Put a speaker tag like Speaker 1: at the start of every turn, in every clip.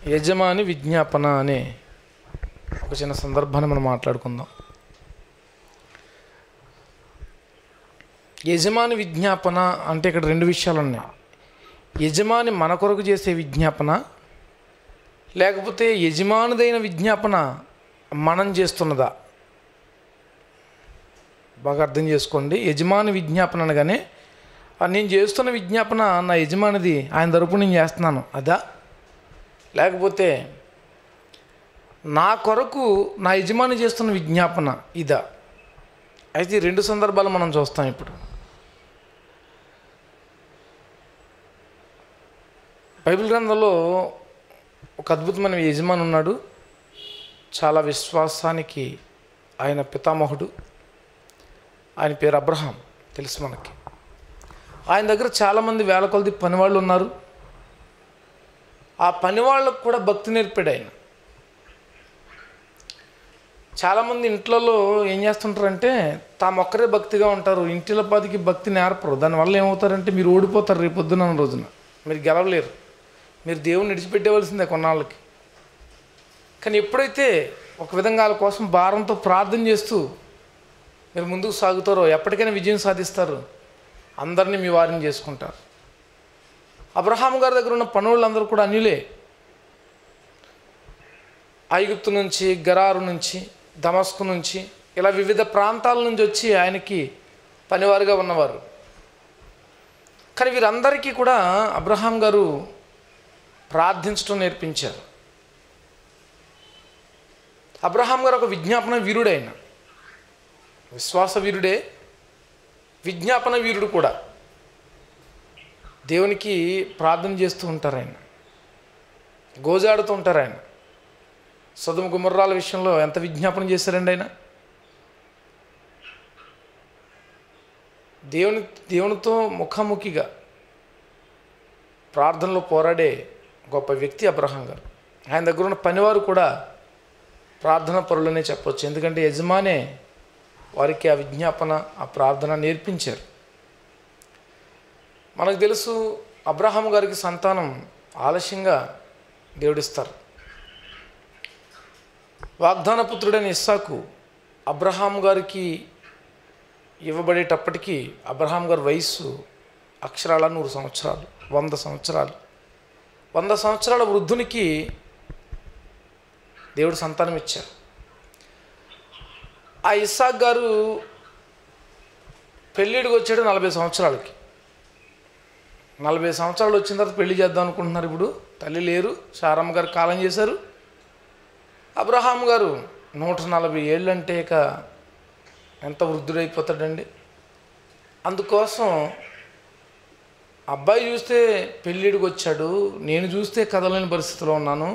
Speaker 1: యజమాని విజ్ఞాపన అనే ఒక చిన్న సందర్భాన్ని మనం మాట్లాడుకుందాం యజమాని విజ్ఞాపన అంటే ఇక్కడ రెండు విషయాలు ఉన్నాయి యజమాని మన కొరకు చేసే విజ్ఞాపన లేకపోతే యజమానిదైన విజ్ఞాపన మనం చేస్తున్నదా బాగా అర్థం చేసుకోండి యజమాని విజ్ఞాపన అనగానే "ఆ, నేను చేస్తున్న విజ్ఞాపన నా యజమానిది ఆయన తరపు నేను చేస్తున్నాను అదా లేకపోతే నా కొరకు నా యజమాని చేస్తున్న విజ్ఞాపన ఇదా అయితే ఈ రెండు సందర్భాలు మనం చూస్తాం ఇప్పుడు బైబిల్ గ్రంథంలో ఒక అద్భుతమైన యజమాని ఉన్నాడు చాలా విశ్వాసానికి ఆయన పితామహుడు ఆయన పేరు అబ్రహాం తెలుసు మనకి ఆయన దగ్గర చాలామంది వేల కొలది పనివాళ్ళు ఉన్నారు ఆ పనివాళ్ళకు కూడా భక్తి నేర్పాడు ఆయన చాలామంది ఇంట్లలో ఏం చేస్తుంటారంటే తామొక్కరే భక్తిగా ఉంటారు ఇంటిల పదికి భక్తి నేర్పరు దానివల్ల ఏమవుతారంటే మీరు ఓడిపోతారు రేపు పొద్దున్న రోజున మీరు గెలవలేరు మీరు దేవుని విడిచిపెట్టేవలసిందే కొన్నాళ్ళకి కానీ ఎప్పుడైతే ఒక విధంగా వాళ్ళ కోసం భారంతో ప్రార్థన చేస్తూ మీరు ముందుకు సాగుతారో ఎప్పటికైనా విజయం సాధిస్తారు అందరినీ మీ వారిని చేసుకుంటారు అబ్రహాం గారి దగ్గర ఉన్న పనులందరూ కూడా అన్యులే ఐగుప్తు నుంచి గరారు నుంచి దమస్కు నుంచి ఇలా వివిధ ప్రాంతాల నుంచి వచ్చి ఆయనకి పనివారుగా ఉన్నవారు కానీ వీరందరికీ కూడా అబ్రహాం గారు ప్రార్థించడం నేర్పించారు అబ్రహాం గారు ఒక విజ్ఞాపన వీరుడే ఆయన విశ్వాస వీరుడే విజ్ఞాపన వీరుడు కూడా దేవునికి ప్రార్థన చేస్తూ ఉంటారు ఆయన గోజాడుతూ ఉంటారు ఆయన సదుమ గుమర్రాల విషయంలో ఎంత విజ్ఞాపన చేశారండి ఆయన దేవుని దేవునితో ముఖాముఖిగా ప్రార్థనలో పోరాడే గొప్ప వ్యక్తి అబ్రహాం గారు ఆయన దగ్గర ఉన్న పనివారు కూడా ప్రార్థన పరులనే చెప్పొచ్చు ఎందుకంటే యజమానే వారికి ఆ విజ్ఞాపన ఆ ప్రార్థన నేర్పించారు మనకు తెలుసు అబ్రహాం గారికి సంతానం ఆలస్యంగా దేవుడిస్తారు వాగ్దాన పుత్రుడైన ఇస్సాకు అబ్రహాం గారికి ఇవ్వబడేటప్పటికీ అబ్రహాం గారి వయస్సు అక్షరాల నూరు సంవత్సరాలు వంద సంవత్సరాలు వంద సంవత్సరాల వృద్ధునికి దేవుడు సంతానం ఇచ్చారు ఆ ఇస్సాక్ గారు పెళ్ళిడికి వచ్చాడు నలభై సంవత్సరాలకి నలభై సంవత్సరాలు వచ్చిన తర్వాత పెళ్లి చేద్దాం అనుకుంటున్నారు ఇప్పుడు తల్లి లేరు శారమ్మ గారు కాలం చేశారు అబ్రహాం గారు నూట నలభై ఏళ్ళు అంటే ఇక ఎంత వృద్ధుడైపోతాడండి అందుకోసం అబ్బాయి చూస్తే పెళ్ళిడికి వచ్చాడు నేను చూస్తే కదలేని పరిస్థితిలో ఉన్నాను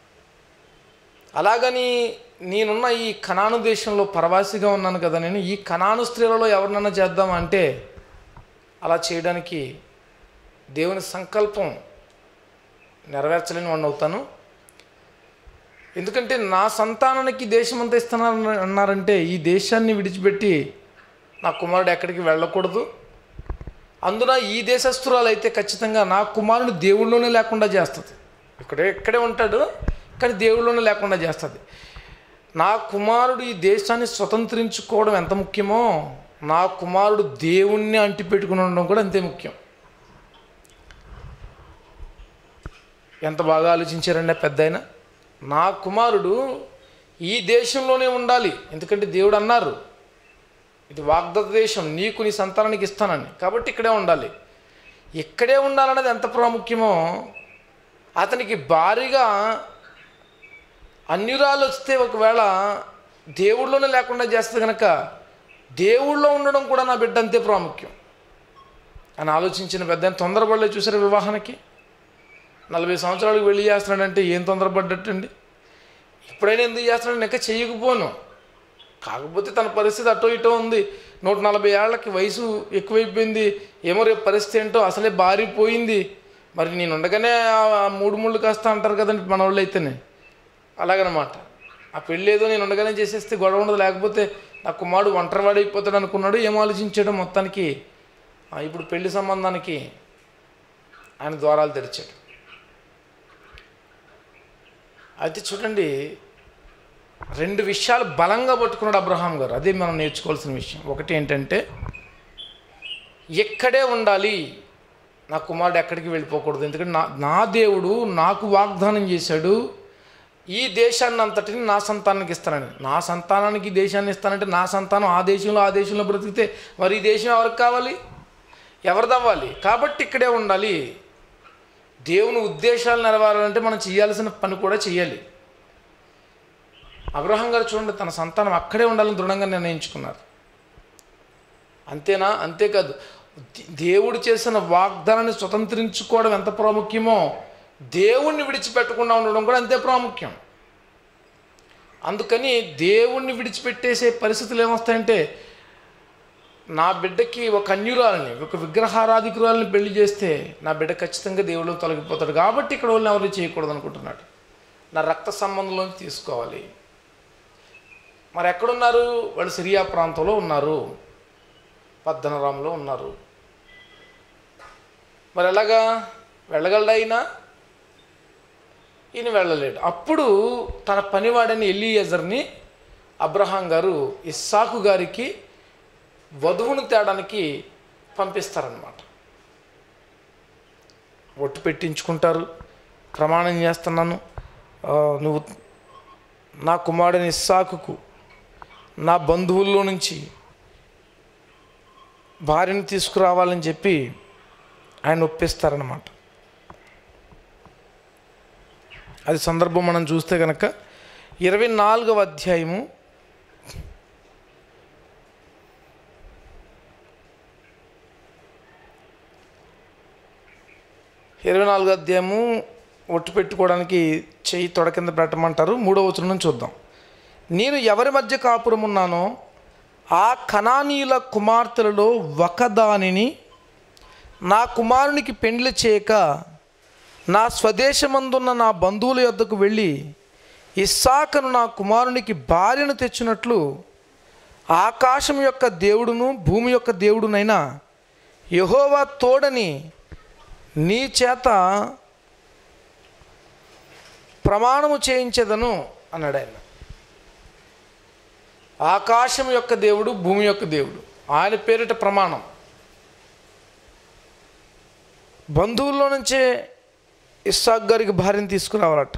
Speaker 1: అలాగని నేనున్న ఈ కనాను దేశంలో పరవాసిగా ఉన్నాను కదా నేను ఈ కనాను స్త్రీలలో ఎవరినన్నా చేద్దామా అంటే అలా చేయడానికి దేవుని సంకల్పం నెరవేర్చలేని వాడిని అవుతాను ఎందుకంటే నా సంతానానికి దేశం అంతా ఇస్తున్నారు అన్నారంటే ఈ దేశాన్ని విడిచిపెట్టి నా కుమారుడు ఎక్కడికి వెళ్ళకూడదు అందున ఈ దేశస్తురాలు అయితే ఖచ్చితంగా నా కుమారుడు దేవుళ్ళలోనే లేకుండా చేస్తుంది ఇక్కడే ఇక్కడే ఉంటాడు కానీ దేవుళ్ళలోనే లేకుండా చేస్తుంది నా కుమారుడు ఈ దేశాన్ని స్వతంత్రించుకోవడం ఎంత ముఖ్యమో నా కుమారుడు దేవుణ్ణి అంటిపెట్టుకుని ఉండడం కూడా అంతే ముఖ్యం ఎంత బాగా ఆలోచించారండి పెద్ద ఆయన నా కుమారుడు ఈ దేశంలోనే ఉండాలి ఎందుకంటే దేవుడు అన్నారు ఇది వాగ్దత్త దేశం నీకు నీ సంతానానికి ఇస్తానని కాబట్టి ఇక్కడే ఉండాలి ఇక్కడే ఉండాలన్నది ఎంత ప్రాముఖ్యమో అతనికి భారీగా అన్యురాలు వస్తే ఒకవేళ దేవుళ్ళలోనే లేకుండా చేస్తే కనుక దేవుళ్ళో ఉండడం కూడా నా బిడ్డ అంతే ప్రాముఖ్యం అని ఆలోచించిన పెద్ద ఆయన తొందరపడలే చూసారు వివాహానికి నలభై సంవత్సరాలకు వెళ్ళి చేస్తున్నాడంటే ఏం తొందరపడ్డట్టండి ఇప్పుడైనా ఎందుకు చేస్తున్నాడు ఇంకా చేయకపోను కాకపోతే తన పరిస్థితి అటో ఇటో ఉంది నూట నలభై ఏళ్ళకి వయసు ఎక్కువైపోయింది ఏమో రేపు పరిస్థితి ఏంటో అసలే బారిపోయింది మరి నేను ఉండగానే ఆ మూడు ముళ్ళు కాస్త అంటారు కదండి మన వాళ్ళు అయితేనే అలాగనమాట ఆ పెళ్ళి ఏదో నేను ఉండగానే చేసేస్తే గొడవ ఉండదు లేకపోతే నా కుమారుడు ఒంటరివాడు అయిపోతాడు అనుకున్నాడు ఏం ఆలోచించాడు మొత్తానికి ఆ, ఇప్పుడు పెళ్లి సంబంధానికి ఆయన ద్వారాలు తెరిచాడు అయితే చూడండి రెండు విషయాలు బలంగా పట్టుకున్నాడు అబ్రహాం గారు అదే మనం నేర్చుకోవాల్సిన విషయం ఒకటి ఏంటంటే ఎక్కడే ఉండాలి నా కుమారుడు ఎక్కడికి వెళ్ళిపోకూడదు ఎందుకంటే నా నా దేవుడు నాకు వాగ్దానం చేశాడు ఈ దేశాన్ని అంతటిని నా సంతానానికి ఇస్తానని నా సంతానానికి ఈ దేశాన్ని ఇస్తానంటే నా సంతానం ఆ దేశంలో ఆ దేశంలో బ్రతికితే మరి ఈ దేశం ఎవరికి కావాలి ఎవరిది అవ్వాలి కాబట్టి ఇక్కడే ఉండాలి దేవుని ఉద్దేశాలు నెరవేరాలంటే మనం చేయాల్సిన పని కూడా చేయాలి అబ్రహం గారు చూడండి తన సంతానం అక్కడే ఉండాలని దృఢంగా నిర్ణయించుకున్నారు అంతేనా అంతేకాదు దే- దేవుడు చేసిన వాగ్దానాన్ని స్వతంత్రించుకోవడం ఎంత ప్రాముఖ్యమో దేవుణ్ణి విడిచిపెట్టకుండా ఉండడం కూడా అంతే ప్రాముఖ్యం అందుకని దేవుణ్ణి విడిచిపెట్టేసే పరిస్థితులు ఏమొస్తాయంటే నా బిడ్డకి ఒక అన్యురాలని ఒక విగ్రహారాధికురాలని పెళ్లి చేస్తే నా బిడ్డ ఖచ్చితంగా దేవుళ్ళు తొలగిపోతాడు కాబట్టి ఇక్కడ వాళ్ళని ఎవరు చేయకూడదు అనుకుంటున్నాడు నా రక్త సంబంధంలోంచి తీసుకోవాలి మరి ఎక్కడున్నారు వాళ్ళు సిరియా ప్రాంతంలో ఉన్నారు పద్దనరాంలో ఉన్నారు మరి ఎలాగా వెళ్ళగలడా ఈయన ఈయన వెళ్ళలేడు అప్పుడు తన పనివాడని ఎలియజర్ని అబ్రహాం గారు ఇస్సాకు గారికి వధువును తేడానికి పంపిస్తారనమాట ఒట్టు పెట్టించుకుంటారు ప్రమాణం చేస్తున్నాను ఆ, నువ్వు నా కుమారుడిని ఇస్సాకుకు నా బంధువుల్లో నుంచి భార్యను తీసుకురావాలని చెప్పి ఆయన ఒప్పిస్తారనమాట అది సందర్భం మనం చూస్తే కనుక ఇరవై నాలుగవ అధ్యాయము ఇరవై నాలుగో అధ్యాయము ఒట్టు పెట్టుకోవడానికి చెయ్యి తొడ కింద పెట్టమంటారు మూడో వచనం చూద్దాం నేను ఎవరి మధ్య కాపురం ఉన్నానో ఆ కణానీయుల కుమార్తెలలో ఒకదానిని నా కుమారునికి పెండ్లి చేయక నా స్వదేశమందున్న నా బంధువుల యొద్దకు వెళ్ళి ఇస్సాకను నా కుమారునికి భార్యను తెచ్చినట్లు ఆకాశం యొక్క దేవుడును భూమి యొక్క దేవుడునైనా యహోవా తోడని నీ చేత ప్రమాణము చేయించదను అన్నాడు ఆయన ఆకాశం యొక్క దేవుడు భూమి యొక్క దేవుడు ఆయన పేరిట ప్రమాణం బంధువుల్లో నుంచే ఇస్సాక్ గారికి భార్యను తీసుకురావాలట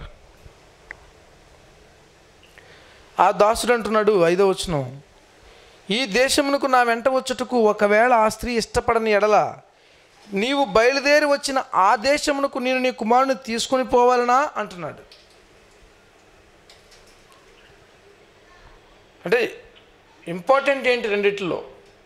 Speaker 1: ఆ దాసుడు అంటున్నాడు ఐదో వచనం ఈ దేశమునకు నా వెంట వచ్చుటకు ఒకవేళ ఆ స్త్రీ ఇష్టపడని ఎడల నీవు బయలుదేరి వచ్చిన ఆ దేశమునకు నేను నీ కుమారుని తీసుకొని పోవాలనా అంటున్నాడు అంటే ఇంపార్టెంట్ ఏంటి రెండిట్లో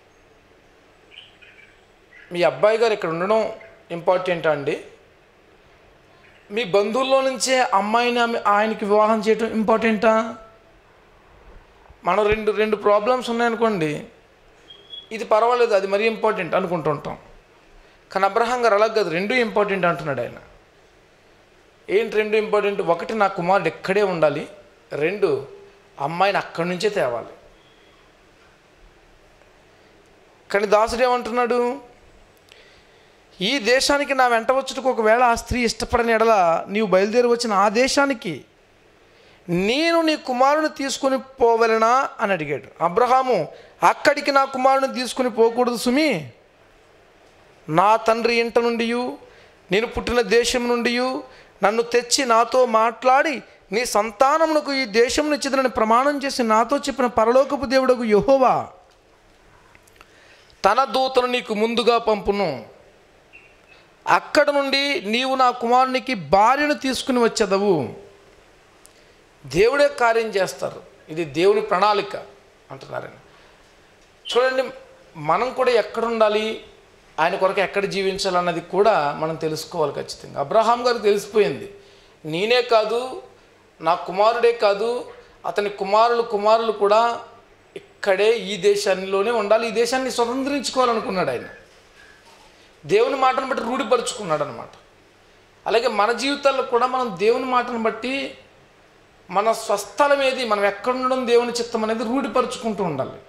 Speaker 1: మీ అబ్బాయి గారు ఇక్కడ ఉండడం ఇంపార్టెంటా అండి మీ బంధువుల్లో నుంచే అమ్మాయిని ఆమె- ఆయనకి వివాహం చేయడం ఇంపార్టెంటా మనం రెండు రెండు ప్రాబ్లమ్స్ ఉన్నాయనుకోండి ఇది పర్వాలేదు అది మరీ ఇంపార్టెంట్ అనుకుంటుంటాం కానీ అబ్రహాం గారు అలా కాదు రెండు ఇంపార్టెంట్ అంటున్నాడు ఆయన ఏంటి రెండు ఇంపార్టెంట్ ఒకటి నా కుమారుడు ఎక్కడే ఉండాలి రెండు అమ్మాయిని అక్కడి నుంచే తేవాలి కానీ దాసుడు ఏమంటున్నాడు ఈ దేశానికి నా వెంట వచ్చుటకు ఒకవేళ ఆ స్త్రీ ఇష్టపడని ఎడల నీవు బయలుదేరి వచ్చిన ఆ దేశానికి నేను నీ కుమారుని తీసుకుని పోవలనా అని అడిగాడు అబ్రహాము అక్కడికి నా కుమారుని తీసుకుని పోకూడదు సుమి నా తండ్రి ఇంట నుండి నేను పుట్టిన దేశం నుండి నన్ను తెచ్చి నాతో మాట్లాడి నీ సంతానమునకు ఈ దేశం ఇచ్చిదని ప్రమాణం చేసి నాతో చెప్పిన పరలోకపు దేవుడకు యహోవా తన దూతను నీకు ముందుగా పంపును అక్కడ నుండి నీవు నా కుమారునికి భార్యను తీసుకుని వచ్చేదవు దేవుడే కార్యం చేస్తారు ఇది దేవుని ప్రణాళిక అంటున్నారని చూడండి మనం కూడా ఎక్కడ ఉండాలి ఆయన కొరకు ఎక్కడ జీవించాలన్నది కూడా మనం తెలుసుకోవాలి ఖచ్చితంగా అబ్రహాం గారికి తెలిసిపోయింది నేనే కాదు నా కుమారుడే కాదు అతని కుమారులు కుమారులు కూడా ఇక్కడే ఈ దేశాల్లోనే ఉండాలి ఈ దేశాన్ని స్వతంత్రించుకోవాలనుకున్నాడు ఆయన దేవుని మాటను బట్టి రూఢిపరుచుకున్నాడు అనమాట అలాగే మన జీవితాల్లో కూడా మనం దేవుని మాటను బట్టి మన స్వస్థలం ఏది మనం ఎక్కడ ఉండడం దేవుని చిత్తం అనేది రూఢిపరుచుకుంటూ ఉండాలి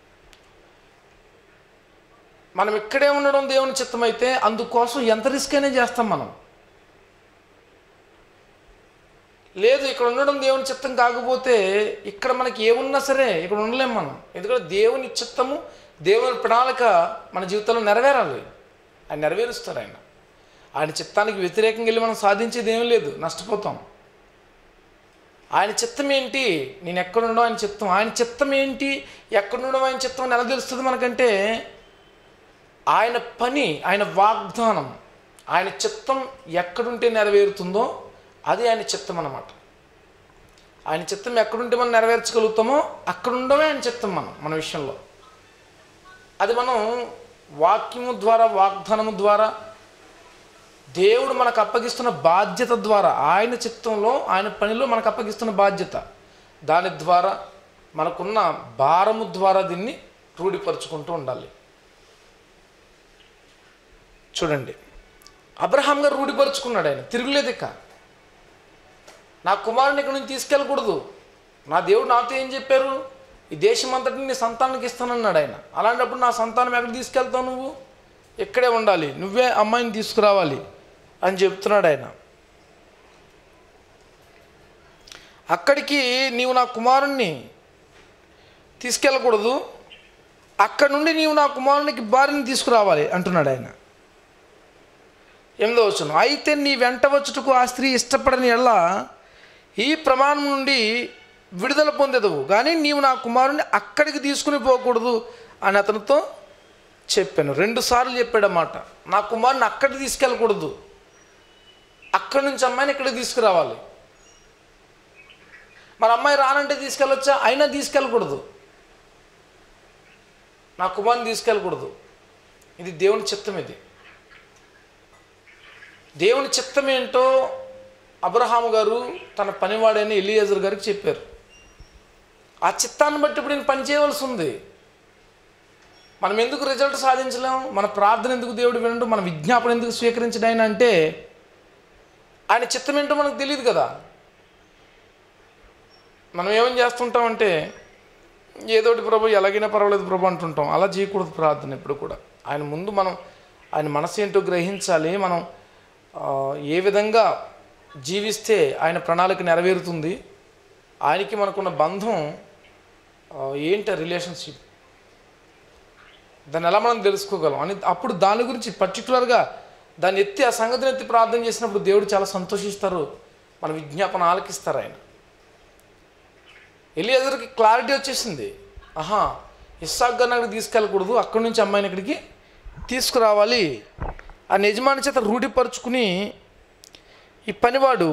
Speaker 1: మనం ఇక్కడే ఉండడం దేవుని చిత్తం అయితే అందుకోసం ఎంత రిస్క్ అయినా చేస్తాం మనం లేదు ఇక్కడ ఉండడం దేవుని చిత్తం కాకపోతే ఇక్కడ మనకి ఏమున్నా సరే ఇక్కడ ఉండలేం మనం ఎందుకంటే దేవుని చిత్తము దేవుని ప్రణాళిక మన జీవితంలో నెరవేరాలి ఆయన నెరవేరుస్తారు ఆయన ఆయన చిత్తానికి వ్యతిరేకంగా వెళ్ళి మనం సాధించేది ఏమీ లేదు నష్టపోతాం ఆయన చిత్తం ఏంటి నేను ఎక్కడుండో ఆయన చిత్తం ఆయన చిత్తం ఏంటి ఎక్కడుండో ఆయన చిత్తం అని ఎలా తెలుస్తుంది మనకంటే ఆయన పని ఆయన వాగ్దానం ఆయన చిత్తం ఎక్కడుంటే నెరవేరుతుందో అది ఆయన చిత్తం అన్నమాట ఆయన చిత్తం ఎక్కడుంటే మనం నెరవేర్చగలుగుతామో అక్కడ ఉండమే ఆయన చిత్తం మనం మన విషయంలో అది మనం వాక్యము ద్వారా వాగ్దానము ద్వారా దేవుడు మనకు అప్పగిస్తున్న బాధ్యత ద్వారా ఆయన చిత్తంలో ఆయన పనిలో మనకు అప్పగిస్తున్న బాధ్యత దాని ద్వారా మనకున్న భారము ద్వారా దీన్ని రూఢిపరుచుకుంటూ ఉండాలి చూడండి అబ్రహాం గారు రూఢిపరుచుకున్నాడు ఆయన తిరుగులేదు ఇక నా కుమారుని ఇక్కడ నుంచి తీసుకెళ్ళకూడదు నా దేవుడు నాతో ఏం చెప్పారు ఈ దేశం అంతటిని నీ సంతానానికి ఇస్తానన్నాడు ఆయన అలాంటప్పుడు నా సంతానం ఎక్కడ తీసుకెళ్తావు నువ్వు ఇక్కడే ఉండాలి నువ్వే అమ్మాయిని తీసుకురావాలి అని చెప్తున్నాడు ఆయన అక్కడికి నీవు నా కుమారుణ్ణి తీసుకెళ్ళకూడదు అక్కడ నుండి నీవు నా కుమారునికి భార్యని తీసుకురావాలి అంటున్నాడు ఆయన ఎనిమిదో వచ్చును అయితే నీ వెంట వచ్చుటకు ఆ స్త్రీ ఇష్టపడని ఎల్ల ఈ ప్రమాణం నుండి విడుదల పొందేదవు కానీ నీవు నా కుమారుని అక్కడికి తీసుకుని పోకూడదు అని అతనితో చెప్పాను రెండు సార్లు చెప్పాడన్నమాట నా కుమారుని అక్కడికి తీసుకెళ్ళకూడదు అక్కడి నుంచి అమ్మాయిని ఇక్కడికి తీసుకురావాలి మరి అమ్మాయి రానంటే తీసుకెళ్ళొచ్చా అయినా తీసుకెళ్ళకూడదు నా కుమారుని తీసుకెళ్ళకూడదు ఇది దేవుని చిత్తం ఇది దేవుని చిత్తం ఏంటో అబ్రహాము గారు తన పనివాడైన ఎలియాజర్ గారికి చెప్పారు ఆ చిత్తాన్ని బట్టి ఇప్పుడు నేను పని చేయవలసి ఉంది మనం ఎందుకు రిజల్ట్ సాధించలేం మన ప్రార్థన ఎందుకు దేవుడు వినడు మన విజ్ఞాపన ఎందుకు స్వీకరించడం ఆయన అంటే ఆయన చిత్తం ఏంటో మనకు తెలియదు కదా మనం ఏమని చేస్తుంటామంటే ఏదోటి ప్రభు ఎలాగైనా పర్వాలేదు ప్రభు అంటుంటాం అలా చేయకూడదు ప్రార్థన ఎప్పుడు కూడా ఆయన ముందు మనం ఆయన మనసు ఏంటో గ్రహించాలి మనం ఆ, ఏ విధంగా జీవిస్తే ఆయన ప్రణాళిక నెరవేరుతుంది ఆయనకి మనకున్న బంధం ఆ, ఏంటి ఆ రిలేషన్షిప్ దాన్ని ఎలా మనం తెలుసుకోగలం అని అప్పుడు దాని గురించి పర్టికులర్గా దాన్ని ఎత్తి ఆ సంగతిని ఎత్తి ప్రార్థన చేసినప్పుడు దేవుడు చాలా సంతోషిస్తారు మన విజ్ఞాపన ఆలకిస్తారు ఆయన ఎలియజర్కి క్లారిటీ వచ్చేసింది ఆహా ఇస్సాక్ గారిని అక్కడికి తీసుకెళ్ళకూడదు అక్కడి నుంచి అమ్మాయిని ఇక్కడికి తీసుకురావాలి ఆ యజమాని చేత రూఢిపరుచుకుని ఈ పనివాడు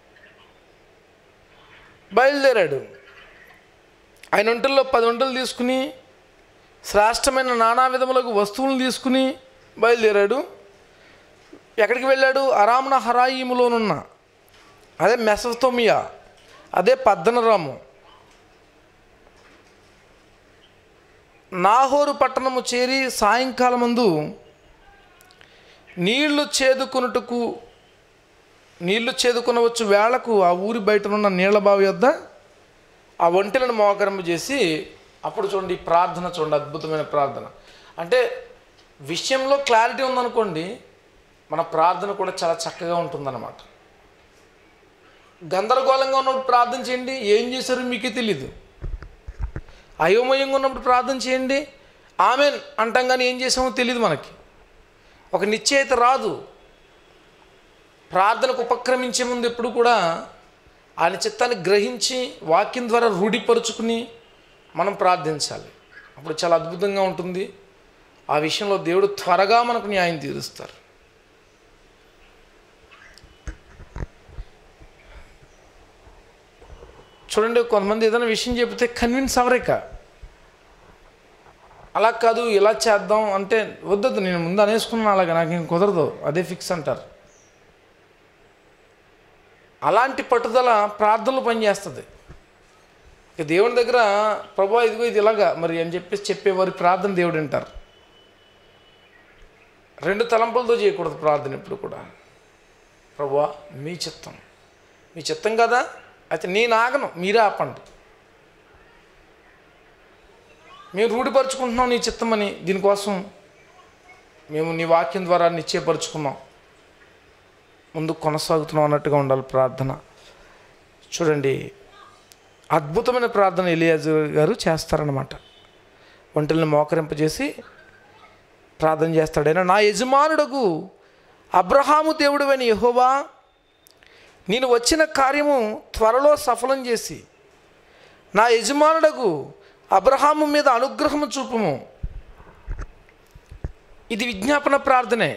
Speaker 1: బయలుదేరాడు ఆయన ఒంటల్లో పది ఒంటలు తీసుకుని శ్రేష్టమైన నానా విధములకు వస్తువులను తీసుకుని బయలుదేరాడు ఎక్కడికి వెళ్ళాడు అరామ్న హరాయిములోనున్న అదే మెసతోమియా అదే పద్దనరాము నాహోరు పట్టణము చేరి సాయంకాలమందు నీళ్లు చేదుకొనుటకు నీళ్లు చేదుకొనవచ్చు వేళకు ఆ ఊరి బయట ఉన్న నీళ్ల బావి వద్ద ఆ ఒంటెలను మోకరింపు చేసి అప్పుడు చూడండి ఈ ప్రార్థన చూడండి అద్భుతమైన ప్రార్థన అంటే విషయంలో క్లారిటీ ఉందనుకోండి మన ప్రార్థన కూడా చాలా చక్కగా ఉంటుందన్నమాట గందరగోళంగా ఉన్నప్పుడు ప్రార్థన చేయండి ఏం చేశారో మీకే తెలీదు అయోమయంగా ఉన్నప్పుడు ప్రార్థన చేయండి ఆమెన్ అంటాం కానీ ఏం చేసామో తెలియదు మనకి ఒక నిశ్చయిత రాదు ప్రార్థనకు ఉపక్రమించే ముందు ఎప్పుడు కూడా ఆయన చిత్తాన్ని గ్రహించి వాక్యం ద్వారా రూఢిపరుచుకుని మనం ప్రార్థించాలి అప్పుడు చాలా అద్భుతంగా ఉంటుంది ఆ విషయంలో దేవుడు త్వరగా మనకు న్యాయం తీరుస్తారు చూడండి కొంతమంది ఏదైనా విషయం చెబితే కన్విన్స్ అవరేక అలా కాదు ఇలా చేద్దాం అంటే వద్దొద్దు నేను ముందు అనేసుకున్నాను అలాగా నాకు ఇంక కుదరదు అదే ఫిక్స్ అంటారు అలాంటి పట్టుదల ప్రార్థనలు పనిచేస్తుంది ఇక దేవుని దగ్గర ప్రభా ఇదిగో ఇది ఇలాగా మరి అని చెప్పేసి చెప్పేవారి ప్రార్థన దేవుడు వింటారు రెండు తలంపులతో చేయకూడదు ప్రార్థన ఎప్పుడు కూడా ప్రభా మీ చిత్తం మీ చిత్తం కదా అయితే నేను ఆగను మీరే ఆపండి మేము రూఢిపరుచుకుంటున్నాం నీ చిత్తమని దీనికోసం మేము నీ వాక్యం ద్వారా నిశ్చయపరుచుకున్నాం ముందు కొనసాగుతున్నాం అన్నట్టుగా ఉండాలి ప్రార్థన చూడండి అద్భుతమైన ప్రార్థన ఎలియాజు గారు చేస్తారనమాట ఒంటల్ని మోకరింపజేసి ప్రార్థన చేస్తాడైనా నా యజమానుడకు అబ్రహాము దేవుడు అని యహోవా నేను వచ్చిన కార్యము త్వరలో సఫలం చేసి నా యజమానుడకు అబ్రహాము మీద అనుగ్రహము చూపుము ఇది విజ్ఞాపన ప్రార్థనే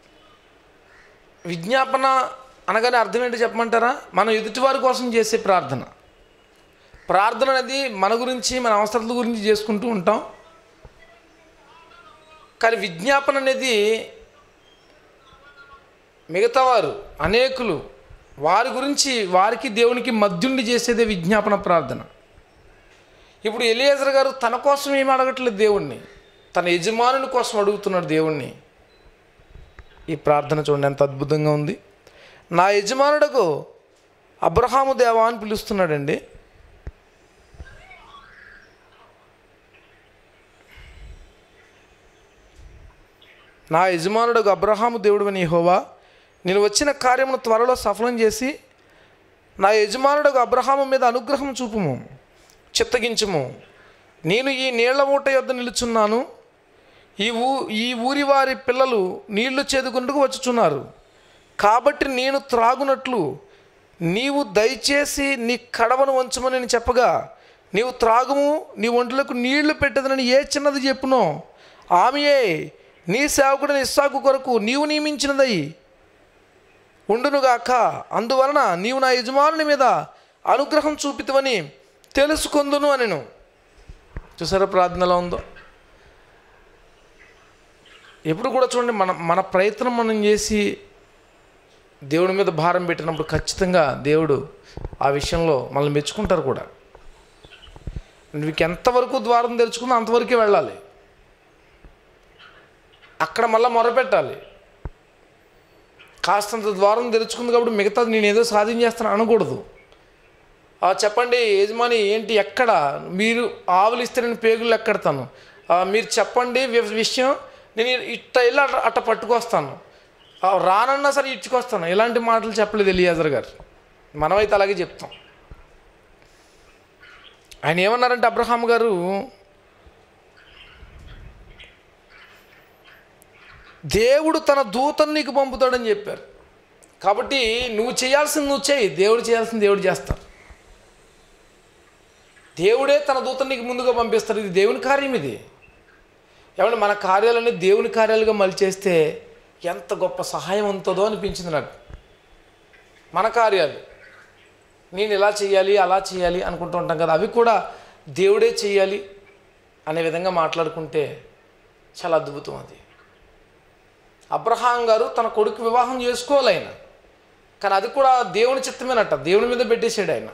Speaker 1: విజ్ఞాపన అనగానే అర్థం ఏంటో చెప్పమంటారా మనం ఎదుటివారి కోసం చేసే ప్రార్థన ప్రార్థన అనేది మన గురించి మన అవసరాల గురించి చేసుకుంటూ ఉంటాం కానీ విజ్ఞాపన అనేది మిగతా వారు అనేకులు వారి గురించి వారికి దేవునికి మధ్యుండి చేసేదే విజ్ఞాపన ప్రార్థన ఇప్పుడు ఎలియాజర్ గారు తన కోసం ఏమి అడగట్లేదు దేవుణ్ణి తన యజమానుని కోసం అడుగుతున్నాడు దేవుణ్ణి ఈ ప్రార్థన చూడండి ఎంత అద్భుతంగా ఉంది నా యజమానుడకు అబ్రహాము దేవా అని పిలుస్తున్నాడండి నా యజమానుడు అబ్రహాము దేవుడు అని హోవా నేను వచ్చిన కార్యమును త్వరలో సఫలం చేసి నా యజమానుడు అబ్రహాము మీద అనుగ్రహం చూపుము చిత్తగించుము నేను ఈ నీళ్ల మూట యొద్ద నిలుచున్నాను ఈ ఊ ఈ ఊరి వారి పిల్లలు నీళ్లు చేదుకుంటూ వచ్చుచున్నారు కాబట్టి నేను త్రాగునట్లు నీవు దయచేసి నీ కడవను వంచమని నేను చెప్పగా నీవు త్రాగుము నీ ఒంట్లకు నీళ్లు పెట్టదనని ఏ చిన్నది చెప్పునో ఆమెయే నీ సేవకుడిని ఇస్సాకు కొరకు నీవు నియమించినదై ఉండునుగాక అందువలన నీవు నా యజమానుని మీద అనుగ్రహం చూపితవని తెలుసుకొందును అనెను చూసారా ప్రార్థనలో ఉందో ఎప్పుడు కూడా చూడండి మన మన ప్రయత్నం మనం చేసి దేవుడి మీద భారం పెట్టినప్పుడు ఖచ్చితంగా దేవుడు ఆ విషయంలో మనల్ని మెచ్చుకుంటారు కూడా నీకు ఎంతవరకు ద్వారం తెరుచుకుందో అంతవరకే వెళ్ళాలి అక్కడ మళ్ళీ మొరపెట్టాలి కాస్తంత ద్వారం తెరుచుకుంది కాబట్టి మిగతాది నేను ఏదో సాధించేస్తాను అనకూడదు ఆ, చెప్పండి యజమాని ఏంటి ఎక్కడ మీరు ఆవులు ఇస్తే నేను పేగులు ఎక్కడతాను ఆ, మీరు చెప్పండి వి- విషయం నేను ఇట్ట వెళ్ళి అట్ట అట్ట పట్టుకొస్తాను ఆ, రానన్నా సరే ఇచ్చుకొస్తాను ఇలాంటి మాటలు చెప్పలేదు ఎలియాజర్ గారు మనమైతే అలాగే చెప్తాం ఆయన ఏమన్నారంటే అబ్రహాం గారు దేవుడు తన దూతను నీకు పంపుతాడని చెప్పారు కాబట్టి నువ్వు చేయాల్సింది నువ్వు చేయి దేవుడు చేయాల్సింది దేవుడు చేస్తారు దేవుడే తన దూతను నీకు ముందుగా పంపిస్తారు ఇది దేవుని కార్యం ఇది ఏమంటే మన కార్యాలన్నీ దేవుని కార్యాలుగా మలిచేస్తే ఎంత గొప్ప సహాయం ఉంటుందో అనిపించింది నాకు మన కార్యాలు నేను ఇలా చేయాలి అలా చేయాలి అనుకుంటూ ఉంటాం కదా అవి కూడా దేవుడే చేయాలి అనే విధంగా మాట్లాడుకుంటే చాలా అద్భుతం అది అబ్రహాం గారు తన కొడుకు వివాహం చేసుకోవాలి ఆయన కానీ అది కూడా దేవుని చిత్తమేనట దేవుని మీద పెట్టేశాడు ఆయన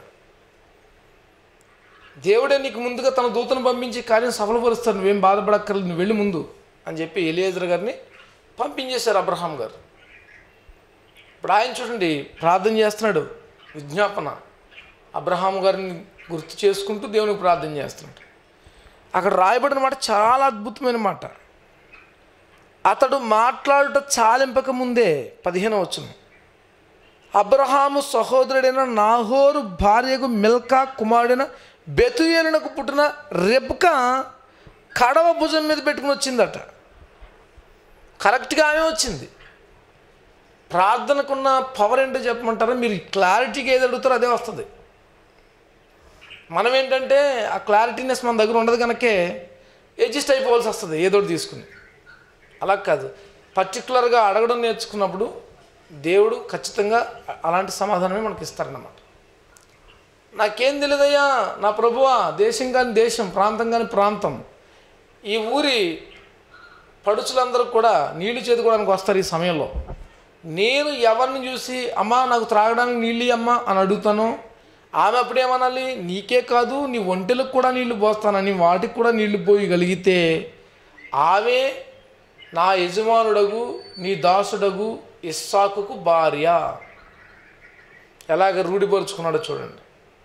Speaker 1: దేవుడే నీకు ముందుగా తన దూతను పంపించి కార్యం సఫలపరుస్తాడు నువ్వేం బాధపడక్కర్లేదు నువ్వు వెళ్ళి ముందు అని చెప్పి ఎలియేజర్ గారిని పంపించేశారు అబ్రహాం గారు ఇప్పుడు ఆయన చూడండి ప్రార్థన చేస్తున్నాడు విజ్ఞాపన అబ్రహాం గారిని గుర్తు చేసుకుంటూ దేవునికి ప్రార్థన చేస్తున్నాడు అక్కడ రాయబడిన మాట చాలా అద్భుతమైన మాట అతడు మాట్లాడుట చాలింపక ముందే పదిహేను వచ్చును అబ్రహాము సహోదరుడైన నాహోరు భార్యకు మిల్కా కుమారుడైన బెతుయేలునకు పుట్టిన రెబ్క కడవ భుజం మీద పెట్టుకుని వచ్చిందట కరెక్ట్గా ఆమె వచ్చింది ప్రార్థనకున్న పవర్ ఏంటో చెప్పమంటారా మీరు క్లారిటీకి ఏది అడుగుతారో అదే వస్తుంది మనం ఏంటంటే ఆ క్లారిటీనెస్ మన దగ్గర ఉండదు కనుకే అడ్జస్ట్ అయిపోవాల్సి వస్తుంది ఏదో ఒకటి తీసుకుని అలా కాదు పర్టికులర్గా అడగడం నేర్చుకున్నప్పుడు దేవుడు ఖచ్చితంగా అలాంటి సమాధానమే మనకి ఇస్తారన్నమాట నాకేం తెలియదయ్యా నా ప్రభువా దేశం కాని దేశం ప్రాంతం కాని ప్రాంతం ఈ ఊరి పడుచులందరూ కూడా నీళ్లు చేదుకోవడానికి వస్తారు ఈ సమయంలో నేను ఎవరిని చూసి అమ్మా నాకు త్రాగడానికి నీళ్ళు అమ్మా అని అడుగుతాను ఆమె అప్పుడేమనాలి నీకే కాదు నీ ఒంటెలకు కూడా నీళ్లు పోస్తానని వాటికి కూడా నీళ్లు పోయగలిగితే ఆమె నా యజమానుడగు నీ దాసుడగు ఇస్సాకుకు భార్య ఎలాగ రూఢిపరుచుకున్నాడో చూడండి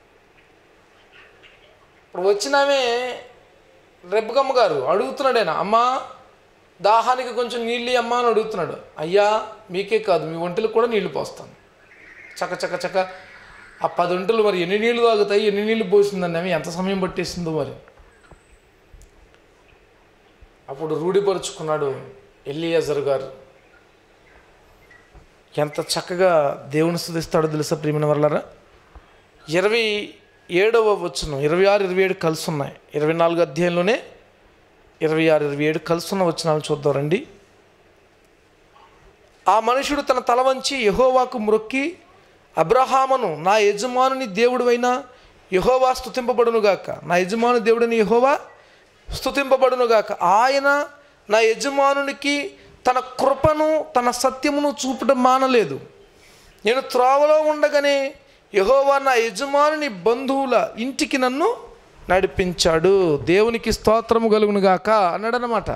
Speaker 1: ఇప్పుడు వచ్చినామే రెబ్బకమ్మ గారు అడుగుతున్నాడు ఆయన అమ్మా దాహానికి కొంచెం నీళ్ళు అమ్మా అని అడుగుతున్నాడు అయ్యా మీకే కాదు మీ ఒంటికి కూడా నీళ్లు పోస్తాను చక్క చక్క చక్క ఆ పది ఒంటలు మరి ఎన్ని నీళ్ళు తాగుతాయి ఎన్ని నీళ్ళు పోసిందండి అవి ఎంత సమయం పట్టేసిందో మరి అప్పుడు రూఢిపరుచుకున్నాడు ఎల్లియాజర్ గారు ఎంత చక్కగా దేవుని స్థుతిస్తాడో తెలుసా ప్రియమైన వల్లరా ఇరవై ఏడవ వచ్చును ఇరవై ఆరు ఇరవై ఏడు కలిసి ఉన్నాయి ఇరవై నాలుగు అధ్యాయంలోనే ఇరవై ఆరు ఇరవై ఏడు కలిసి ఉన్న వచ్చినాలను చూద్దాం రండి ఆ మనుషుడు తన తల వంచి యహోవాకు మ్రొక్కి అబ్రహామును నా యజమానుని దేవుడువైన యహోవా స్తుతింపబడునుగాక నా యజమాను దేవుడని యహోవా స్తుతింపబడునుగాక ఆయన నా యజమానునికి తన కృపను తన సత్యమును చూపడం మానలేదు నేను త్రోవలో ఉండగానే యహోవా నా యజమానుని బంధువుల ఇంటికి నన్ను నడిపించాడు దేవునికి స్తోత్రము కలుగునుగాక అన్నాడనమాట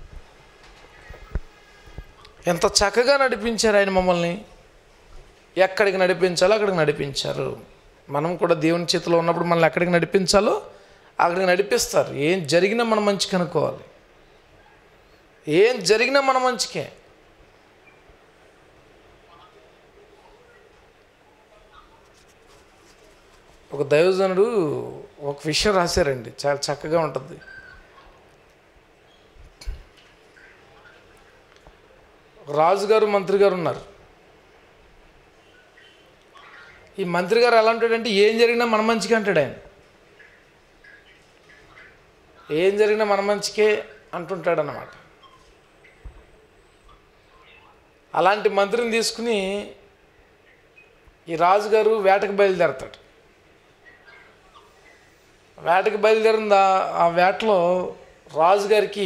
Speaker 1: ఎంత చక్కగా నడిపించారు ఆయన మమ్మల్ని ఎక్కడికి నడిపించాలో అక్కడికి నడిపించారు మనం కూడా దేవుని చేతిలో ఉన్నప్పుడు మనల్ని ఎక్కడికి నడిపించాలో అక్కడికి నడిపిస్తారు ఏం జరిగినా మనం మంచికి అనుకోవాలి ఏం జరిగినా మన మంచికే ఒక దైవజనుడు ఒక విషయం రాశారండి చాలా చక్కగా ఉంటుంది రాజుగారు మంత్రి గారు ఉన్నారు ఈ మంత్రి గారు ఎలా అంటాడంటే ఏం జరిగినా మన మంచిగా అంటాడు ఆయన ఏం జరిగినా మన మంచికే అంటుంటాడు అన్నమాట అలాంటి మంత్రిని తీసుకుని ఈ రాజుగారు వేటకు బయలుదేరతాడు వేటకు బయలుదేరింది ఆ- ఆ వేటలో రాజుగారికి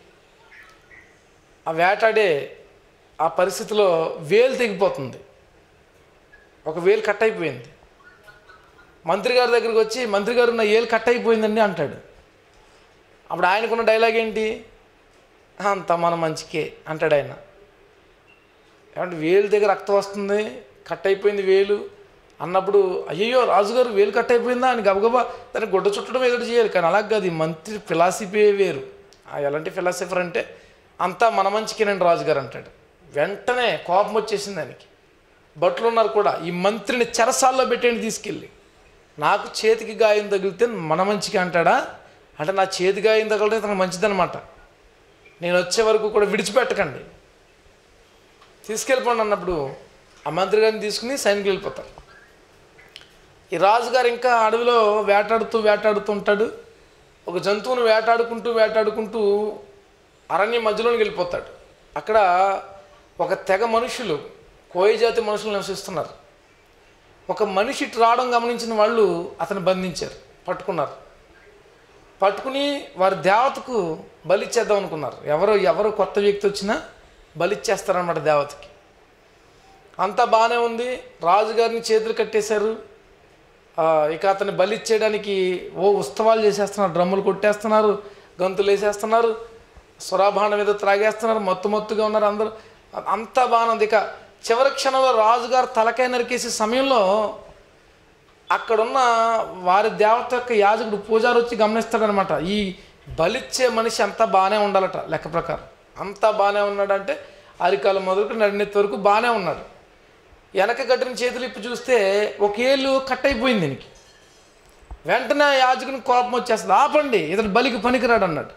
Speaker 1: ఆ వేటాడే ఆ పరిస్థితిలో వేలు తెగిపోతుంది ఒక వేలు కట్ అయిపోయింది మంత్రి గారి దగ్గరికి వచ్చి మంత్రి గారు నా ఏలు కట్ అయిపోయిందండి అంటాడు అప్పుడు ఆయనకున్న డైలాగ్ ఏంటి అంత మన మంచికే అంటాడు ఆయన ఏమంటే వేలు దగ్గర రక్తం వస్తుంది కట్ అయిపోయింది వేలు అన్నప్పుడు అయ్యో రాజుగారు వేలు కట్ అయిపోయిందా అని గబగబా దాన్ని గుడ్డ చుట్టడం ఏదో ఒకటి చేయాలి కానీ అలా కాదు ఈ మంత్రి ఫిలాసఫీ వేరు ఆ ఎలాంటి ఫిలాసఫర్ అంటే అంతా మన మంచికేనండి రాజుగారు అంటాడు వెంటనే కోపం వచ్చేసింది ఆయనకి భటులు ఉన్నారు కూడా ఈ మంత్రిని చెరసాల్లో పెట్టేయండి తీసుకెళ్ళి నాకు చేతికి గాయం తగిలితే మన మంచికి అంటాడా అంటే నా చేతి గాయం తగలడం తనకు మంచిదనమాట నేను వచ్చే వరకు కూడా విడిచిపెట్టకండి తీసుకెళ్ళిపోండి అన్నప్పుడు ఆ మంత్రి గారిని తీసుకుని సైన్కి వెళ్ళిపోతారు ఈ రాజుగారు ఇంకా అడవిలో వేటాడుతూ వేటాడుతూ ఉంటాడు ఒక జంతువును వేటాడుకుంటూ వేటాడుకుంటూ అరణ్య మధ్యలోకి వెళ్ళిపోతాడు అక్కడ ఒక తెగ మనుషులు కోయ జాతి మనుషులు నివసిస్తున్నారు ఒక మనిషి ఇటు రావడం గమనించిన వాళ్ళు అతను బంధించారు పట్టుకున్నారు పట్టుకుని వారి దేవతకు బలిచ్చేద్దాం అనుకున్నారు ఎవరు ఎవరు కొత్త వ్యక్తి వచ్చినా బలిచ్చేస్తారన్నమాట దేవతకి అంతా బాగానే ఉంది రాజుగారిని చేతులు కట్టేశారు ఆ, ఇక అతన్ని బలిచ్చేయడానికి ఓ ఉత్సవాలు చేసేస్తున్నారు డ్రమ్ములు కొట్టేస్తున్నారు గంతులు వేసేస్తున్నారు స్వరాభాండం మీద త్రాగేస్తున్నారు మత్తు మత్తుగా ఉన్నారు అందరూ అంతా బాగానే ఉంది ఇక చివరి క్షణంలో రాజుగారు తలకాయ నరికేసే సమయంలో అక్కడున్న వారి దేవత యొక్క యాజకుడు పూజారి వచ్చి గమనిస్తాడనమాట ఈ బలిచ్చే మనిషి అంతా బాగానే ఉండాలట లెక్క ప్రకారం అంతా బాగానే ఉన్నాడంటే అరికాలు మొదలుకు నడినెత్తి వరకు బాగానే ఉన్నాడు వెనక కట్టిన చేతులు ఇప్పి చూస్తే ఒక ఏళ్ళు కట్ అయిపోయింది దీనికి వెంటనే ఆ యాజకుని కోపం వచ్చేస్తుంది ఆపండి ఇతను బలికి పనికిరాడు అన్నాడు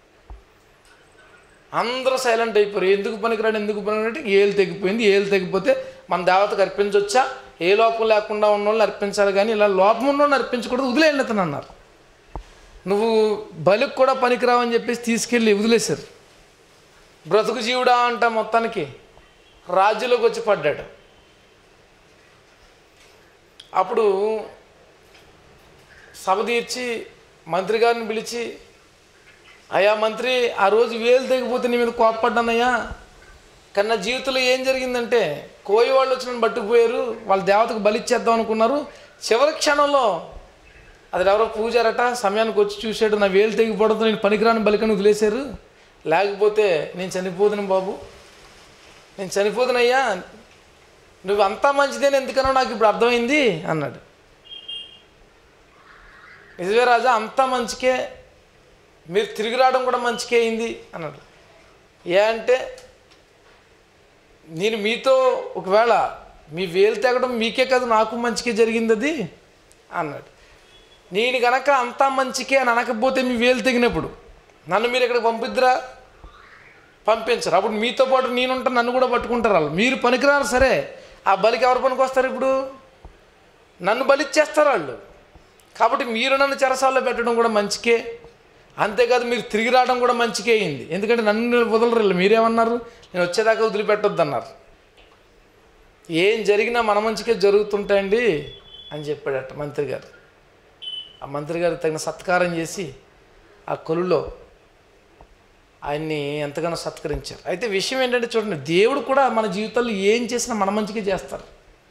Speaker 1: అందరూ సైలెంట్ అయిపోయారు ఎందుకు పనికిరాడు ఎందుకు పనికిరాడు అంటే ఏలు తెగిపోయింది ఏలు తెగిపోతే మన దేవతకు అర్పించవచ్చా ఏ లోపం లేకుండా ఉన్న వాళ్ళని అర్పించాలి కానీ ఇలా లోపం ఉన్న వాళ్ళని అర్పించకూడదు వదిలేయండి అతను అన్నారు నువ్వు బలికి కూడా పనికిరావని చెప్పేసి తీసుకెళ్ళి వదిలేశారు బ్రతుకు జీవుడా అంట మొత్తానికి రాజ్యంలోకి వచ్చి పడ్డాడు అప్పుడు సభ తీర్చి మంత్రి గారిని పిలిచి అయ్యా మంత్రి ఆ రోజు వేలు తెగిపోతే నీ మీద కోప్పడ్డానయ్యా కానీ నా జీవితంలో ఏం జరిగిందంటే కోయి వాళ్ళు వచ్చి నన్ను పట్టుకుపోయారు వాళ్ళ దేవతకు బలిచ్చేద్దాం అనుకున్నారు చివరి క్షణంలో అది ఎవరో పూజారట సమయానికి వచ్చి చూశాడు నా వేలు తెగిపోవడంతో నేను పనికిరాని బలికని వదిలేశారు లేకపోతే నేను చనిపోదును బాబు నేను చనిపోదునయ్యా నువ్వు అంతా మంచిదేని ఎందుకనో నాకు ఇప్పుడు అర్థమైంది అన్నాడు నిజమే రాజా అంతా మంచికే మీరు తిరిగి రావడం కూడా మంచికే అయింది అన్నాడు ఏ అంటే నేను మీతో ఒకవేళ మీ వేలు తెగడం మీకే కాదు నాకు మంచికే జరిగింది అది అన్నాడు నేను గనక అంతా మంచికే అని అనకపోతే మీ వేలు తెగినప్పుడు నన్ను మీరు ఇక్కడికి పంపిద్దురా పంపించరు అప్పుడు మీతో పాటు నేనుంటా నన్ను కూడా పట్టుకుంటారు వాళ్ళు మీరు పనికిరారు సరే ఆ బలికి ఎవరు పనికి వస్తారు ఇప్పుడు నన్ను బలిచ్చేస్తారు వాళ్ళు కాబట్టి మీరు నన్ను చెరసాల్లో పెట్టడం కూడా మంచికే అంతేకాదు మీరు తిరిగి రావడం కూడా మంచికే అయింది ఎందుకంటే నన్ను వదలరు వీళ్ళు. మీరేమన్నారు నేను వచ్చేదాకా వదిలిపెట్టొద్దు అన్నారు ఏం జరిగినా మన మంచికే జరుగుతుంటాయండి అని చెప్పాడట మంత్రి గారు ఆ మంత్రి గారు తగిన సత్కారం చేసి ఆ కొలులో ఆయన్ని ఎంతగానో సత్కరించారు అయితే విషయం ఏంటంటే చూడండి దేవుడు కూడా మన జీవితంలో ఏం చేసినా మన మంచిగా చేస్తారు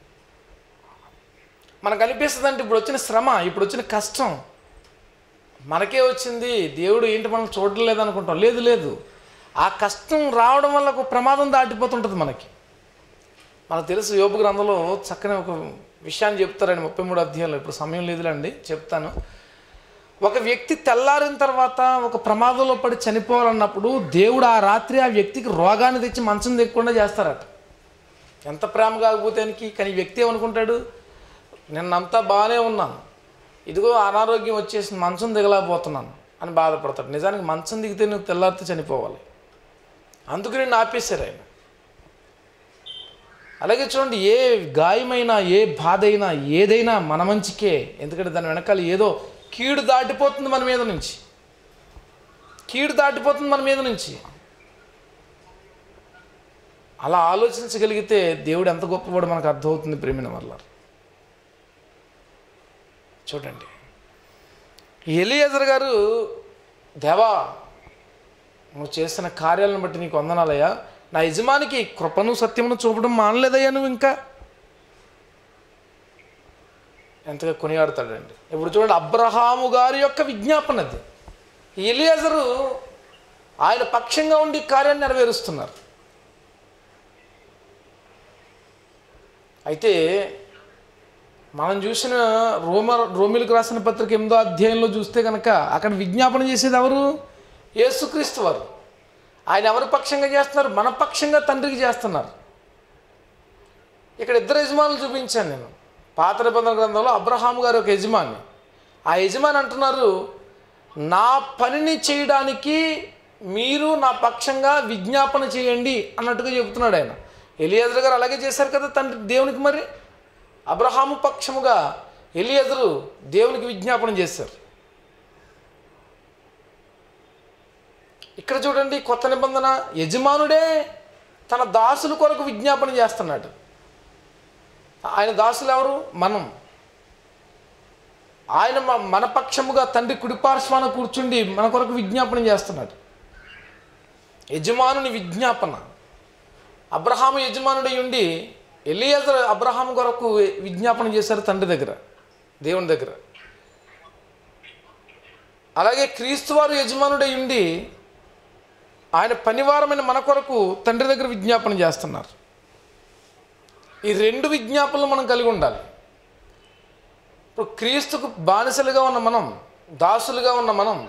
Speaker 1: మనకు అనిపిస్తుంది అంటే ఇప్పుడు వచ్చిన శ్రమ ఇప్పుడు వచ్చిన కష్టం మనకే వచ్చింది దేవుడు ఏంటి మనం చూడలేదు అనుకుంటాం లేదు లేదు ఆ కష్టం రావడం వల్ల ఒక ప్రమాదం దాటిపోతుంటుంది మనకి మనకు తెలుసు యోపు గ్రంథంలో చక్కని ఒక విషయాన్ని చెప్తారండి ముప్పై మూడు అధ్యాయంలో ఇప్పుడు సమయం లేదులేండి చెప్తాను ఒక వ్యక్తి తెల్లారిన తర్వాత ఒక ప్రమాదంలో పడి చనిపోవాలన్నప్పుడు దేవుడు ఆ రాత్రి ఆ వ్యక్తికి రోగాన్ని తెచ్చి మంచం దిక్కకుండా చేస్తారట ఎంత ప్రేమ కాకపోతేనికి కానీ ఈ వ్యక్తి ఏమనుకుంటాడు నిన్నంతా బాగానే ఉన్నాను ఇదిగో అనారోగ్యం వచ్చేసి మంచం దిగలేకపోతున్నాను అని బాధపడతాడు నిజానికి మంచం దిగితే నువ్వు తెల్లారితే చనిపోవాలి అందుకు నేను ఆపేశారు ఆయన అలాగే చూడండి ఏ గాయమైనా ఏ బాధ అయినా ఏదైనా మన మంచికే ఎందుకంటే దాని వెనకాల ఏదో కీడు దాటిపోతుంది మన మీద నుంచి కీడు దాటిపోతుంది మన మీద నుంచి అలా ఆలోచించగలిగితే దేవుడు ఎంత గొప్పవాడు మనకు అర్థమవుతుంది ప్రేమిన వల్ల చూడండి ఎలియజర్ గారు దేవా నువ్వు చేసిన కార్యాలను బట్టి నీకు వందనాలయ్యా నా యజమానికి కృపను సత్యమును చూపడం మానలేదయ్యా నువ్వు ఇంకా ఎంతగా కొనియాడతాడండి ఇప్పుడు చూడండి అబ్రహాము గారి యొక్క విజ్ఞాపన అది ఎలియజరు ఆయన పక్షంగా ఉండి ఈ కార్యాన్ని నెరవేరుస్తున్నారు అయితే మనం చూసిన రోమ రోమిలకు రాసిన పత్రిక ఎనిమిదో అధ్యాయంలో చూస్తే కనుక అక్కడ విజ్ఞాపన చేసేది ఎవరు యేసుక్రీస్తు వారు ఆయన ఎవరి పక్షంగా చేస్తున్నారు మన పక్షంగా తండ్రికి చేస్తున్నారు ఇక్కడ ఇద్దరు యజమానులు చూపించాను నేను పాత నిబంధన గ్రంథంలో అబ్రహాము గారు ఒక యజమాని ఆ యజమాని అంటున్నారు నా పనిని చేయడానికి మీరు నా పక్షంగా విజ్ఞాపన చేయండి అన్నట్టుగా చెబుతున్నాడు ఆయన ఎలియాజర్ గారు అలాగే చేశారు కదా తండ్రి దేవునికి మరి అబ్రహాము పక్షముగా ఎలియజరు దేవునికి విజ్ఞాపన చేశారు ఇక్కడ చూడండి కొత్త నిబంధన యజమానుడే తన దాసుల కొరకు విజ్ఞాపన చేస్తున్నాడు ఆయన దాసులు ఎవరు మనం ఆయన మ- మన పక్షముగా తండ్రి కుడిపార్శ్వాన కూర్చుండి మన కొరకు విజ్ఞాపన చేస్తున్నాడు యజమానుని విజ్ఞాపన అబ్రహాము యజమానుడై ఉండి ఎలియజర్ అబ్రహాం కొరకు విజ్ఞాపన చేశారు తండ్రి దగ్గర దేవుని దగ్గర అలాగే క్రీస్తు వారు యజమానుడై ఉండి ఆయన పనివారమైన మన కొరకు తండ్రి దగ్గర విజ్ఞాపన చేస్తున్నారు ఈ రెండు విజ్ఞాపనలు మనం కలిగి ఉండాలి ఇప్పుడు క్రీస్తుకు బానిసలుగా ఉన్న మనం దాసులుగా ఉన్న మనం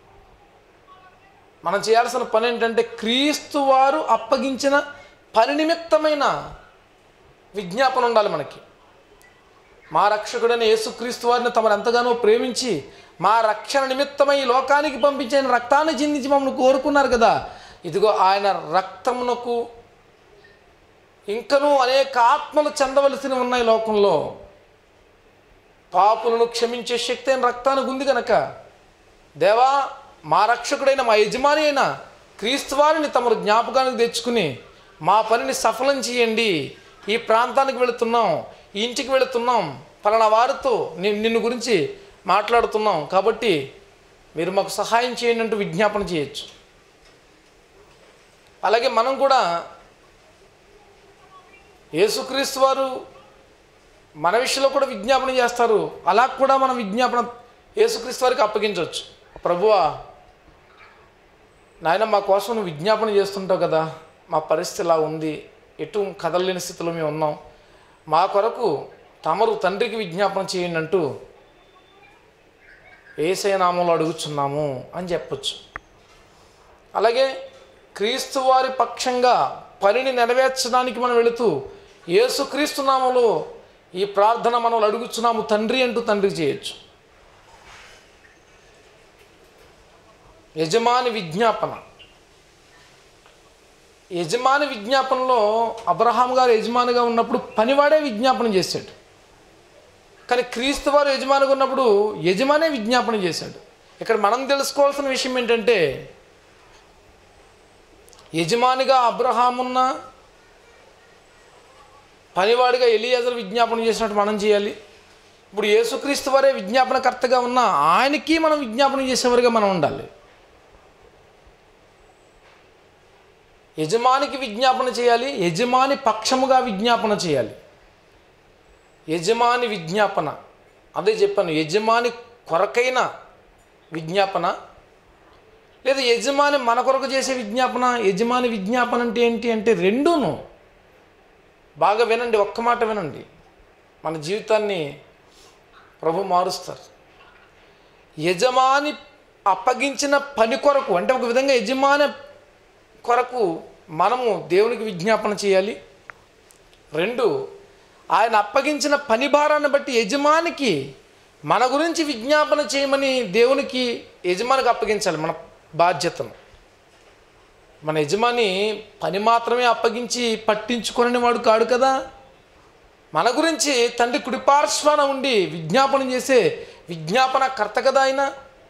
Speaker 1: మనం చేయాల్సిన పని ఏంటంటే క్రీస్తు వారు అప్పగించిన పని నిమిత్తమైన విజ్ఞాపన ఉండాలి మనకి మా రక్షకుడైన యేసుక్రీస్తు వారిని తమరు ఎంతగానో ప్రేమించి మా రక్షణ నిమిత్తమై ఈ లోకానికి పంపించిన రక్తాన్ని చిందించి మమ్మల్ని కోరుకున్నారు కదా ఇదిగో ఆయన రక్తమునకు ఇంకనూ అనేక ఆత్మలు చెందవలసి ఉన్నాయి లోకంలో పాపులను క్షమించే శక్తి అయిన రక్తానికి ఉంది కనుక దేవా మా రక్షకుడైన మా యజమాని అయిన క్రీస్తు వారిని తమరు జ్ఞాపకానికి తెచ్చుకుని మా పనిని సఫలం చేయండి ఈ ప్రాంతానికి వెళుతున్నాం ఈ ఇంటికి వెళుతున్నాం పలానా వారితో ని- నిన్ను గురించి మాట్లాడుతున్నాం కాబట్టి మీరు మాకు సహాయం చేయండి అంటూ విజ్ఞాపన చేయొచ్చు అలాగే మనం కూడా యేసుక్రీస్తు వారు మన విషయంలో కూడా విజ్ఞాపన చేస్తారు అలా కూడా మనం విజ్ఞాపన యేసుక్రీస్తు వారికి అప్పగించవచ్చు ప్రభువా నాయన మా కోసం నువ్వు విజ్ఞాపన చేస్తుంటావు కదా మా పరిస్థితి ఇలా ఉంది ఎటు కదలలేని స్థితిలో మేము ఉన్నాం మా కొరకు తమరు తండ్రికి విజ్ఞాపన చేయండి అంటూ ఏసయ నామంలో అడుగుచున్నాము అని చెప్పొచ్చు అలాగే క్రీస్తు వారి పక్షంగా పనిని నెరవేర్చడానికి మనం వెళుతూ యేసుక్రీస్తు నామములో ఈ ప్రార్థన మనం అడుగుచున్నాము తండ్రి అంటూ తండ్రికి చేయొచ్చు యజమాని విజ్ఞాపన యజమాని విజ్ఞాపనలో అబ్రహాం గారు యజమానిగా ఉన్నప్పుడు పనివాడే విజ్ఞాపన చేశాడు కానీ క్రీస్తు వారు యజమానిగా ఉన్నప్పుడు యజమానే విజ్ఞాపన చేశాడు ఇక్కడ మనం తెలుసుకోవాల్సిన విషయం ఏంటంటే యజమానిగా అబ్రహామున్న పనివాడిగా ఎలియాజర్ విజ్ఞాపన చేసినట్టు మనం చేయాలి ఇప్పుడు యేసుక్రీస్తు వారే విజ్ఞాపనకర్తగా ఉన్న ఆయనకి మనం విజ్ఞాపన చేసేవారిగా మనం ఉండాలి యజమానికి విజ్ఞాపన చేయాలి యజమాని పక్షముగా విజ్ఞాపన చేయాలి యజమాని విజ్ఞాపన అదే చెప్పాను యజమాని కొరకైన విజ్ఞాపన లేదా యజమాని మన కొరకు చేసే విజ్ఞాపన యజమాని విజ్ఞాపన అంటే ఏంటి అంటే రెండూను బాగా వినండి ఒక్క మాట వినండి మన జీవితాన్ని ప్రభు మారుస్తారు యజమాని అప్పగించిన పని కొరకు అంటే ఒక విధంగా యజమాని కొరకు మనము దేవునికి విజ్ఞాపన చేయాలి రెండు ఆయన అప్పగించిన పని భారాన్ని బట్టి యజమానికి మన గురించి విజ్ఞాపన చేయమని దేవునికి యజమానికి అప్పగించాలి మన బాధ్యతను మన యజమాని పని మాత్రమే అప్పగించి పట్టించుకొనని వాడు కాడు కదా మన గురించి తండ్రి కుడిపార్శ్వాన ఉండి విజ్ఞాపన చేసే విజ్ఞాపన కర్త కదా ఆయన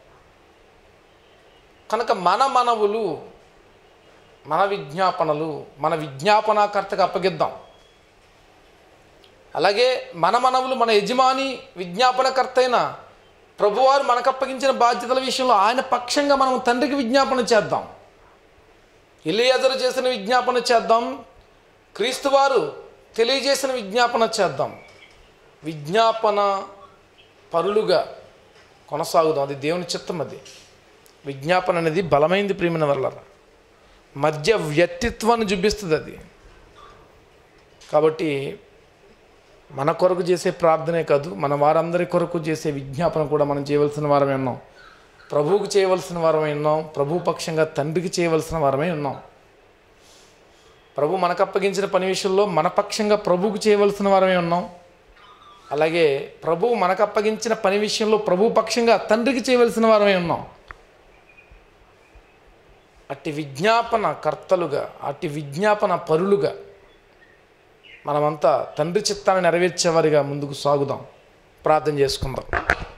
Speaker 1: కనుక మన మనవులు మన విజ్ఞాపనలు మన విజ్ఞాపనాకర్తకు అప్పగిద్దాం అలాగే మన మనవులు మన యజమాని విజ్ఞాపనకర్త అయిన ప్రభువారు మనకు అప్పగించిన బాధ్యతల విషయంలో ఆయన పక్షంగా మనం తండ్రికి విజ్ఞాపన చేద్దాం ఎలియాజరు చేసిన విజ్ఞాపన చేద్దాం క్రీస్తువారు తెలియజేసిన విజ్ఞాపన చేద్దాం విజ్ఞాపన పరులుగా కొనసాగుదాం అది దేవుని చిత్తం అది విజ్ఞాపన అనేది బలమైంది ప్రేమిన వల్ల మధ్య వ్యక్తిత్వాన్ని చూపిస్తుంది అది కాబట్టి మన కొరకు చేసే ప్రార్థనే కాదు మన వారందరి కొరకు చేసే విజ్ఞాపన కూడా మనం చేయవలసిన వారమే ఉన్నాం ప్రభువుకు చేయవలసిన వారమే ఉన్నాం ప్రభు పక్షంగా తండ్రికి చేయవలసిన వారమే ఉన్నాం ప్రభు మనకు అప్పగించిన పని విషయంలో మన పక్షంగా ప్రభువుకు చేయవలసిన వారమే ఉన్నాం అలాగే ప్రభు మనకు అప్పగించిన పని విషయంలో ప్రభు పక్షంగా తండ్రికి చేయవలసిన వారమే ఉన్నాం అట్టి విజ్ఞాపన కర్తలుగా అట్టి విజ్ఞాపన పరులుగా మనమంతా తండ్రి చిత్తాన్ని నెరవేర్చేవారిగా ముందుకు సాగుదాం ప్రార్థన చేసుకుందాం